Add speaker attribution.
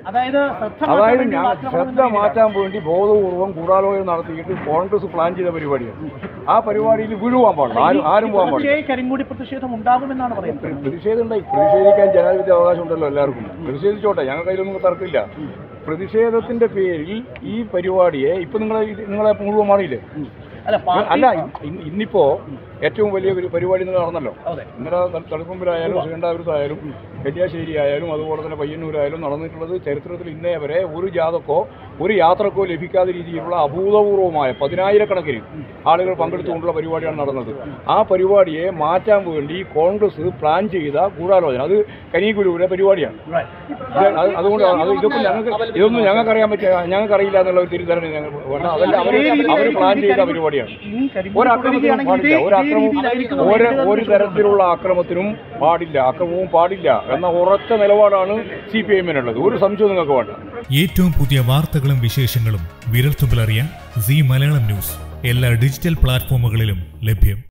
Speaker 1: അതായത് ശ്രദ്ധ മാറ്റാൻ
Speaker 2: അതായത്
Speaker 1: വേണ്ടി
Speaker 2: ഞാൻ
Speaker 1: ആക്രമണം
Speaker 2: ശ്രദ്ധ
Speaker 1: എന്ന്
Speaker 2: മാറ്റാൻ വേണ്ടി ബോധപൂർവം ഗൂഢാലോചന നടത്തിയിട്ട് കോൺഗ്രസ് പ്ലാൻ ചെയ്ത പരിപാടിയാണ് ആ പരിപാടിയിൽ വീഴുവാൻ പാടില്ല ആരും ആരും പോകാൻ പാടില്ല
Speaker 1: തുടർച്ചയായി കരിങ്കൊടി പ്രതിഷേധം ഉണ്ടാകുമെന്നാണ് പറയുന്നത്
Speaker 2: പ്ര- പ്രതിഷേധം ഉണ്ടായി പ്രതിഷേധിക്കാൻ ജനാധിപത്യ അവകാശം ഉണ്ടല്ലോ എല്ലാവർക്കും പ്രതിഷേധിച്ചോട്ടെ ഞങ്ങൾ കയ്യിലൊന്നും തർക്കമില്ല പ്രതിഷേധത്തിന്റെ പേരിൽ ഈ പരിപാടിയെ ഇപ്പൊ നിങ്ങളെ ഇത് നിങ്ങളെ മുഴുവൻ മാറിയില്ലേ
Speaker 1: അല്ല പാർട്ടി
Speaker 2: അല്ല ഇ- ഇന്നിപ്പോ ഏറ്റവും വലിയ ഒരു പരിപാടി നിങ്ങൾ നടന്നല്ലോ
Speaker 1: അതെ
Speaker 2: ഇന്നലെ ത- തളിപ്പറമ്പിലായാലും ശ്രീകണ്ഠാപുരത്തായാലും നെല്ലിയാശ്ശേരി ആയാലും അതുപോലെ തന്നെ പയ്യന്നൂരായാലും നടന്നിട്ടുള്ളത് ചരിത്രത്തിൽ ഇന്നേ വരെ ഒരു ജാഥക്കോ ഒരു യാത്രക്കോ ലഭിക്കാത്ത രീതിയിലുള്ള അഭൂതപൂർവമായ പതിനായിരക്കണക്കിന് ആളുകൾ പങ്കെടുത്തുകൊണ്ടുള്ള പരിപാടിയാണ് നടന്നത് ആ പരിപാടിയെ മാറ്റാൻ വേണ്ടി കോൺഗ്രസ് പ്ലാൻ ചെയ്ത ഗൂഢാലോചന അത് കനികുരുവിലെ പരിപാടിയാണ്
Speaker 1: Right.
Speaker 2: ഇത് അത് അതുകൊണ്ട് അത് ഇതൊക്കെ ഞങ്ങൾക്ക് ഇതൊന്നും ഞങ്ങൾക്ക് അറിയാൻ പറ്റിയ ഞങ്ങൾക്ക് അറിയില്ല എന്നുള്ള ഒരു തിരിച്ചറിവ് ഞങ്ങൾ വേണ്ട അതല്ല അവർ അവർ പ്ലാൻ ചെയ്ത പരിപാടിയാണ്
Speaker 1: ഇനി കരിങ്കൊടി
Speaker 2: ഒരു അക്രമത്തിനും
Speaker 1: തുടരുകയാണെങ്കിൽ
Speaker 2: പാടില്ല ഒരു
Speaker 1: ഇതേ
Speaker 2: അക്രമവും
Speaker 1: രീതിയിലായിരിക്കും
Speaker 2: ഒരു
Speaker 1: നേരിടുക
Speaker 2: ഒരു തരത്തിലുള്ള അക്രമത്തിനും പാടില്ല അക്രമവും പാടില്ല എന്ന ഉറച്ച നിലപാടാണ് സി പി എമ്മിനുള്ളത് ഒരു സംശയവും നിങ്ങൾക്ക് വേണ്ട
Speaker 3: ഏറ്റവും പുതിയ വാർത്തകളും വിശേഷങ്ങളും വിരൽത്തുമ്പിലറിയാൻ സി മലയാളം ന്യൂസ് എല്ലാ ഡിജിറ്റൽ പ്ലാറ്റ്ഫോമുകളിലും ലഭ്യം